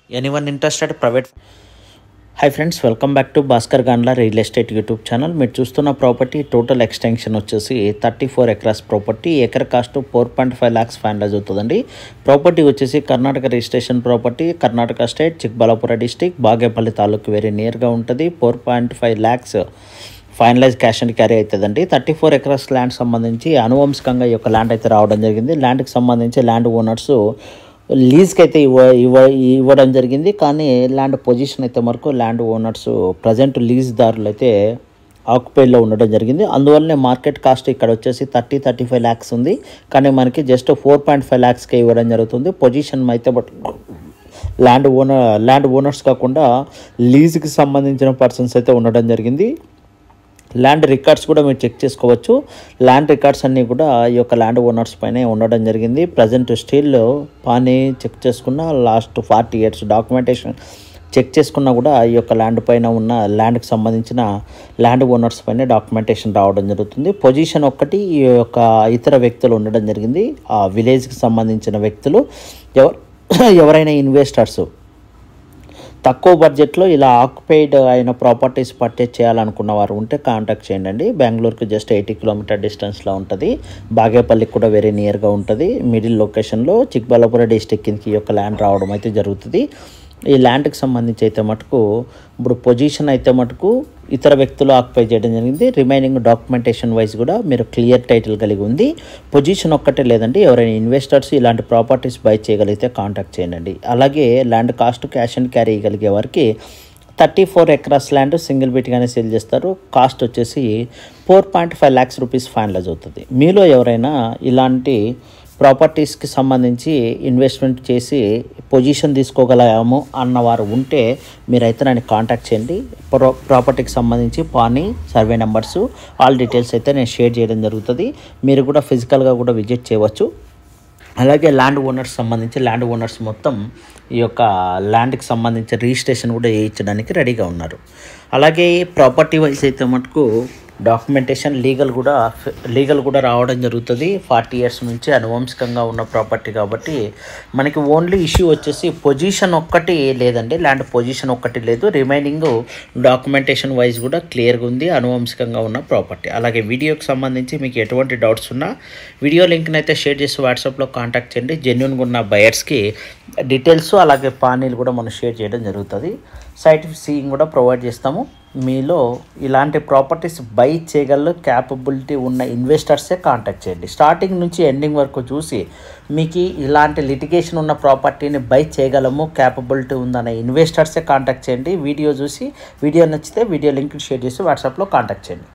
anyone interested private hi friends welcome back to Bhaskar Gandla real estate YouTube channel మీరు చూస్తున్న property total extension వచ్చేసి thirty four acres property acre cost four point five lakhs finalize అవుతుందండి property వచ్చేసి Karnataka registration property Karnataka state Chikballapur district Bagepalli taluk very నియర్గా ఉంటుంది four point five lakhs finalize cash and carry అవుతుందండి thirty four acres land సంబంధించి అనువంశికంగా ఈ యొక్క ల్యాండ్ అయితే రావడం జరిగింది ల్యాండ్కి సంబంధించి ల్యాండ్ ఓనర్స్ లీజ్కి అయితే ఇవ్వ ఇవ్వ ఇవ్వడం జరిగింది కానీ ల్యాండ్ పొజిషన్ అయితే వరకు ల్యాండ్ ఓనర్స్ ప్రజెంట్ లీజ్దారులు అయితే ఆక్యుపైడ్లో ఉండడం జరిగింది అందువల్లనే మార్కెట్ కాస్ట్ ఇక్కడ వచ్చేసి థర్టీ థర్టీ ఫైవ్ ల్యాక్స్ ఉంది కానీ మనకి జస్ట్ ఫోర్ పాయింట్ ఫైవ్ ల్యాక్స్కే ఇవ్వడం జరుగుతుంది పొజిషన్ అయితే but land owner land owners కాకుండా లీజ్కి సంబంధించిన పర్సన్స్ అయితే ఉండడం జరిగింది ల్యాండ్ రికార్డ్స్ కూడా మీరు చెక్ చేసుకోవచ్చు ల్యాండ్ రికార్డ్స్ అన్నీ కూడా ఈ యొక్క ల్యాండ్ ఓనర్స్ పైనే ఉండడం జరిగింది ప్రజెంట్ స్టిల్ పానీ చెక్ చేసుకున్న last forty years documentation check చేసుకున్నా కూడా ఈ యొక్క ల్యాండ్ పైన ఉన్న ల్యాండ్కి సంబంధించిన ల్యాండ్ ఓనర్స్ పైన డాక్యుమెంటేషన్ రావడం జరుగుతుంది పొజిషన్ ఒక్కటి ఈ యొక్క ఇతర వ్యక్తులు ఉండడం జరిగింది ఆ విలేజ్కి సంబంధించిన వ్యక్తులు ఎవరు ఎవరైనా ఇన్వెస్టర్స్ తక్కువ బడ్జెట్లో ఇలా ఆక్యుపైడ్ అయిన ప్రాపర్టీస్ పర్చేజ్ చేయాలనుకున్న వారు ఉంటే కాంటాక్ట్ చేయండి బెంగళూరుకి జస్ట్ ఎయిటీ కిలోమీటర్ డిస్టెన్స్లో ఉంటుంది బాగేపల్లికి కూడా వెరీ నియర్గా ఉంటుంది మిడిల్ లొకేషన్లో చిక్బల్లాపుర డిస్టిక్ కిందకి ఈ యొక్క ల్యాండ్ రావడం అయితే జరుగుతుంది ఈ ల్యాండ్కి సంబంధించి అయితే మటుకు ఇప్పుడు పొజిషన్ అయితే మటుకు ఇతర వ్యక్తులు ఆక్యుపై చేయడం జరిగింది రిమైనింగ్ డాక్యుమెంటేషన్ వైజ్ కూడా మీరు క్లియర్ టైటిల్ కలిగి ఉంది పొజిషన్ ఒక్కటే లేదండి ఎవరైనా ఇన్వెస్టర్స్ ఇలాంటి ప్రాపర్టీస్ బై చేయగలిగితే కాంటాక్ట్ చేయండి అలాగే land cost cash and carry ఇవ్వగలిగే వారికి thirty four acres land single బిట్గానే సేల్ చేస్తారు కాస్ట్ వచ్చేసి four point five lakhs rupees finalize అవుతుంది మీలో ఎవరైనా ఇలాంటి ప్రాపర్టీస్కి సంబంధించి ఇన్వెస్ట్మెంట్ చేసి పొజిషన్ తీసుకోగలము అన్నవారు ఉంటే మీరైతే నన్ను కాంటాక్ట్ చేయండి ప్రో ప్రాపర్టీకి సంబంధించి పానీ సర్వే నెంబర్స్ ఆల్ డీటెయిల్స్ అయితే నేను షేర్ చేయడం జరుగుతుంది మీరు కూడా ఫిజికల్గా కూడా విజిట్ చేయవచ్చు అలాగే ల్యాండ్ ఓనర్స్ సంబంధించి ల్యాండ్ ఓనర్స్ మొత్తం ఈ యొక్క ల్యాండ్కి సంబంధించి రిజిస్ట్రేషన్ కూడా చేయించడానికి రెడీగా ఉన్నారు అలాగే ప్రాపర్టీ వైజ్ అయితే మటుకు డాక్యుమెంటేషన్ లీగల్ కూడా లీగల్ కూడా రావడం జరుగుతుంది ఫార్టీ ఇయర్స్ నుంచి అనువంశికంగా ఉన్న ప్రాపర్టీ కాబట్టి మనకి ఓన్లీ ఇష్యూ వచ్చేసి పొజిషన్ ఒక్కటి లేదండి ల్యాండ్ పొజిషన్ ఒక్కటి లేదు రిమైనింగ్ డాక్యుమెంటేషన్ వైజ్ కూడా క్లియర్గా ఉంది అనువంశికంగా ఉన్న ప్రాపర్టీ అలాగే వీడియోకి సంబంధించి మీకు ఎటువంటి డౌట్స్ ఉన్నా వీడియో లింక్ని అయితే షేర్ చేసి వాట్సాప్లో కాంటాక్ట్ చేయండి జెన్యున్గా ఉన్న బయర్స్కి డీటెయిల్స్ అలాగే పానీలు కూడా మనం షేర్ చేయడం జరుగుతుంది సైట్ సీయింగ్ కూడా ప్రొవైడ్ చేస్తాము మీలో ఇలాంటి ప్రాపర్టీస్ బై చేయగల క్యాపబిలిటీ ఉన్న ఇన్వెస్టర్సే కాంటాక్ట్ చేయండి స్టార్టింగ్ నుంచి ఎండింగ్ వరకు చూసి మీకు ఇలాంటి లిటిగేషన్ ఉన్న ప్రాపర్టీని బై చేయగలము క్యాపబిలిటీ ఉందనే ఇన్వెస్టర్సే కాంటాక్ట్ చేయండి వీడియో చూసి వీడియో నచ్చితే వీడియో లింక్ షేర్ చేసి వాట్సాప్లో కాంటాక్ట్ చేయండి